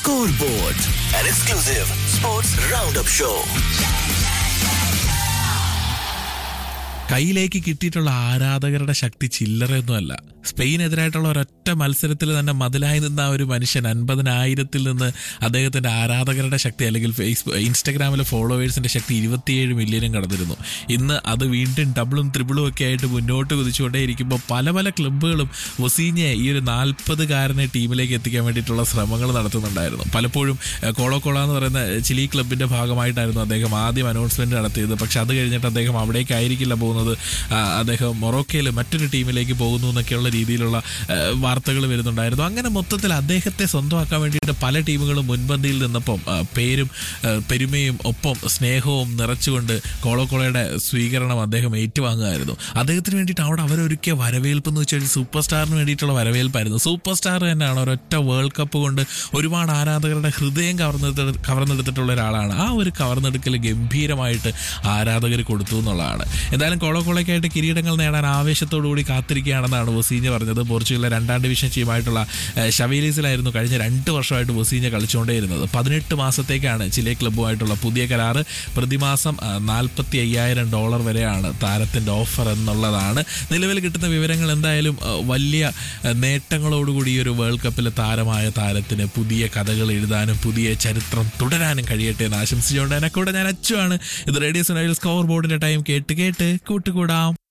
Scoreboard, an exclusive sports roundup show. കയ്യിലേക്ക് കിട്ടിയിട്ടുള്ള ആരാധകരുടെ ശക്തി ചില്ലറയൊന്നുമല്ല സ്പെയിനെതിരായിട്ടുള്ള ഒരൊറ്റ മത്സരത്തിൽ തന്നെ മതിലായി നിന്ന ആ ഒരു മനുഷ്യൻ അൻപതിനായിരത്തിൽ നിന്ന് അദ്ദേഹത്തിന്റെ ആരാധകരുടെ ശക്തി അല്ലെങ്കിൽ ഫേസ്ബുക്ക് ഇൻസ്റ്റഗ്രാമിലെ ഫോളോവേഴ്സിന്റെ ശക്തി ഇരുപത്തിയേഴ് മില്യനും കടന്നിരുന്നു ഇന്ന് അത് വീണ്ടും ഡബിളും ത്രിബിളും ഒക്കെ ആയിട്ട് മുന്നോട്ട് കുതിച്ചുകൊണ്ടേയിരിക്കുമ്പോൾ പല പല ക്ലബ്ബുകളും വസീഞ്ഞെ ഈ ഒരു നാൽപ്പതുകാരനെ ടീമിലേക്ക് എത്തിക്കാൻ വേണ്ടിയിട്ടുള്ള ശ്രമങ്ങൾ നടത്തുന്നുണ്ടായിരുന്നു പലപ്പോഴും ഏഹ്, കോളോ കോള എന്ന് പറയുന്ന ചിലി ക്ലബിന്റെ ഭാഗമായിട്ടായിരുന്നു അദ്ദേഹം ആദ്യം അനൗൺസ്മെന്റ് നടത്തിയത് പക്ഷെ അത് കഴിഞ്ഞിട്ട് അദ്ദേഹം അവിടേക്കായിരിക്കില്ല പോകുന്നത് ആ, അദ്ദേഹം മൊറോക്കയിൽ മറ്റൊരു ടീമിലേക്ക് പോകുന്നു എന്നൊക്കെയുള്ള രീതിയിലുള്ള വാർത്തകൾ വരുന്നുണ്ടായിരുന്നു അങ്ങനെ മൊത്തത്തിൽ അദ്ദേഹത്തെ സ്വന്തമാക്കാൻ വേണ്ടിയിട്ട് പല ടീമുകളും മുൻപന്തിയിൽ നിന്നപ്പം ആ, പേരും ആ, പെരുമയും ഒപ്പം സ്നേഹവും നിറച്ചുകൊണ്ട് കോളോ കോളയുടെ സ്വീകരണം അദ്ദേഹം ഏറ്റുവാങ്ങുമായിരുന്നു അദ്ദേഹത്തിന് വേണ്ടിയിട്ട് അവിടെ അവരൊരുക്കിയ വരവേൽപ്പ് എന്ന് വെച്ചാൽ സൂപ്പർ സ്റ്റാറിന് വേണ്ടിയിട്ടുള്ള വരവേൽപ്പായിരുന്നു സൂപ്പർ സ്റ്റാർ തന്നെയാണ് ഒരൊറ്റ വേൾഡ് കപ്പ് കൊണ്ട് ഒരുപാട് ആരാധകരുടെ ഹൃദയം കവർന്നെടുത്ത കവർന്നെടുത്തിട്ടുള്ള ഒരാളാണ് ആ ഒരു കവർന്നെടുക്കൽ ഗംഭീരമായിട്ട് ആരാധകർ കൊടുത്തു എന്നുള്ളതാണ് എന്തായാലും കോളോ കോളയ്ക്കായിട്ട് കിരീടങ്ങൾ നേടാൻ ആവേശത്തോടു കൂടി കാത്തിരിക്കുകയാണെന്നാണ് വസീഞ്ഞ പറഞ്ഞത് പോർച്ചുഗലിലെ രണ്ടാം ഡിവിഷൻ ടീമായിട്ടുള്ള ഏഹ്, ഷവീലീസിലായിരുന്നു കഴിഞ്ഞ രണ്ട് വർഷമായിട്ട് വസീഞ്ഞ കളിച്ചുകൊണ്ടേയിരുന്നത് പതിനെട്ട് മാസത്തേക്കാണ് ചിലെ ക്ലബ്ബുമായിട്ടുള്ള പുതിയ കരാറ് പ്രതിമാസം നാൽപ്പത്തി അയ്യായിരം ഡോളർ വരെയാണ് താരത്തിന്റെ ഓഫർ എന്നുള്ളതാണ് നിലവിൽ കിട്ടുന്ന വിവരങ്ങൾ എന്തായാലും ആ, വലിയ ആ, നേട്ടങ്ങളോടുകൂടി ഈ ഒരു വേൾഡ് കപ്പിലെ താരമായ താരത്തിന് പുതിയ കഥകൾ എഴുതാനും പുതിയ ചരിത്രം തുടരാനും കഴിയട്ടെ എന്ന് ആശംസിച്ചുകൊണ്ട് എന്നെ കൂടെ ഞാൻ അച്ചുവാണ് ഇത് റേഡിയോ സുനൈൽ സ്കോർ ബോർഡിന്റെ ടൈം കേട്ട് കേട്ട് കൂട്ടുകൂടാം